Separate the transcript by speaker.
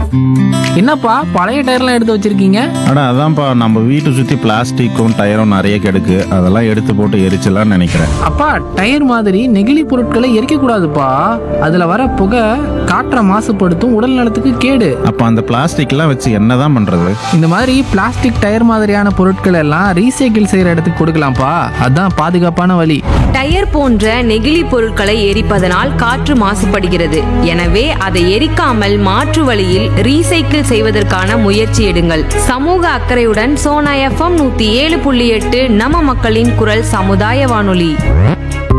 Speaker 1: என்னப்பா பழைய டயர்லாம் எடுத்து வச்சிருக்கீங்க
Speaker 2: அட அதான்ப்பா நம்ம வீட்டை சுற்றி பிளாஸ்டிக்கும் டயரும் நிறைய கிடக்கு அதெல்லாம் எடுத்து போட்டு எரிச்சலாம்னு நினைக்கிறேன்
Speaker 1: அப்பா டயர் மாதிரி நெகிழி பொருட்களை எரிக்க கூடாதுப்பா அதுல வர புகை காற்றை மாசுபடுத்தும் உடல் நலத்துக்கு கேடு
Speaker 2: அப்போ அந்த பிளாஸ்டிக்லாம் வச்சு என்னதான் பண்ணுறது
Speaker 1: இந்த மாதிரி பிளாஸ்டிக் டயர் மாதிரியான பொருட்கள் எல்லாம் ரீசைக்கிள் செய்யற இடத்துக்கு கொடுக்கலாம்ப்பா அதான் பாதுகாப்பான வழி
Speaker 3: டயர் போன்ற நெகிழி பொருட்களை எரிப்பதனால் காற்று மாசுபடுகிறது எனவே அதை எரிக்காமல் மாற்று வழியில் ரீசைக்கிள் செய்வதற்கான முயற்சி எடுங்கள் சமூக அக்கறையுடன் சோனா எஃப்எம் நூத்தி ஏழு புள்ளி எட்டு நம்ம மக்களின் குரல் சமுதாய வானொலி